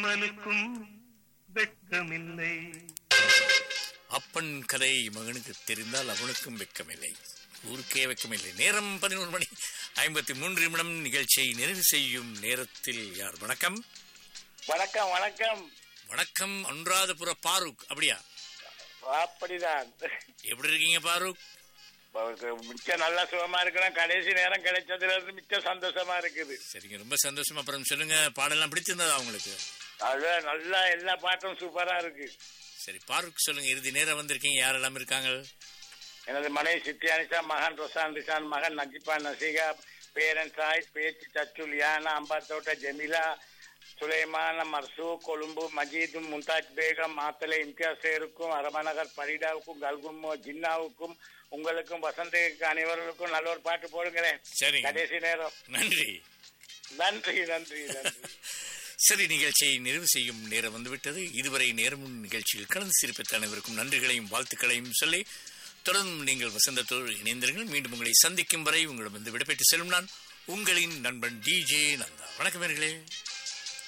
இவனுக்கும் வெட்கமில்லை அப்பன் கதை மகனுக்கு தெரிந்தால் அவனுக்கும் வெக்கமில்லை ஊருக்கே வெக்கமில்லை நேரம் பதினோரு மணி ஐம்பத்தி மூன்று நிமிடம் நிகழ்ச்சியை நிறைவு செய்யும் நேரத்தில் யார் வணக்கம் வணக்கம் வணக்கம் வணக்கம் அனுராதபுர பாரூக் அப்படியா அப்படிதான் எப்படி இருக்கீங்க பாரூக் மிச்ச நல்லா சுகமா இருக்கிறேன் கடைசி நேரம் கிடைச்சதுல இருந்து மிச்ச சந்தோஷமா இருக்குது சரிங்க ரொம்ப சந்தோஷம் அப்புறம் சொல்லுங்க பாடலாம் பிடிச்சிருந்ததா உங்களுக்கு அது நல்லா எல்லா பாட்டும் சூப்பரா இருக்கு சரி பாரூக் சொல்லுங்க இறுதி நேரம் வந்திருக்கீங்க யாரெல்லாம் இருக்காங்க எனது மனைவி சித்தியானிசா மகன் ரொசான் ரிசான் மகன் நஜிபா நசிகா பேரன் சாய் பேச்சு சச்சுல் யானா அம்பாத்தோட்ட ஜெமிலா சுலைமான மர்சூ கொழும்பு மஜீது மும்தாஜ் பேகம் மாத்தலை இம்தியாஸ் சேருக்கும் அரபநகர் பரிடாவுக்கும் கல்கும்மோ ஜின்னாவுக்கும் உங்களுக்கும் வசந்திக்கு அனைவருக்கும் நல்ல ஒரு பாட்டு போடுங்களேன் சரிங்க கடைசி நேரம் நன்றி நன்றி நன்றி நன்றி சரி நிகழ்ச்சியை நிறைவு செய்யும் நேரம் வந்துவிட்டது இதுவரை நேரமும் நிகழ்ச்சியில் கலந்து சிரிப்பித்த அனைவருக்கும் நன்றிகளையும் வாழ்த்துக்களையும் சொல்லி தொடர்ந்து நீங்கள் வசந்தத்தோடு இணைந்தீர்கள் மீண்டும் உங்களை சந்திக்கும் வரை உங்களிடம் வந்து விடைபெற்று செல்லும் நான் உங்களின் நண்பன் டிஜே நந்தா வணக்கம் நேயர்களே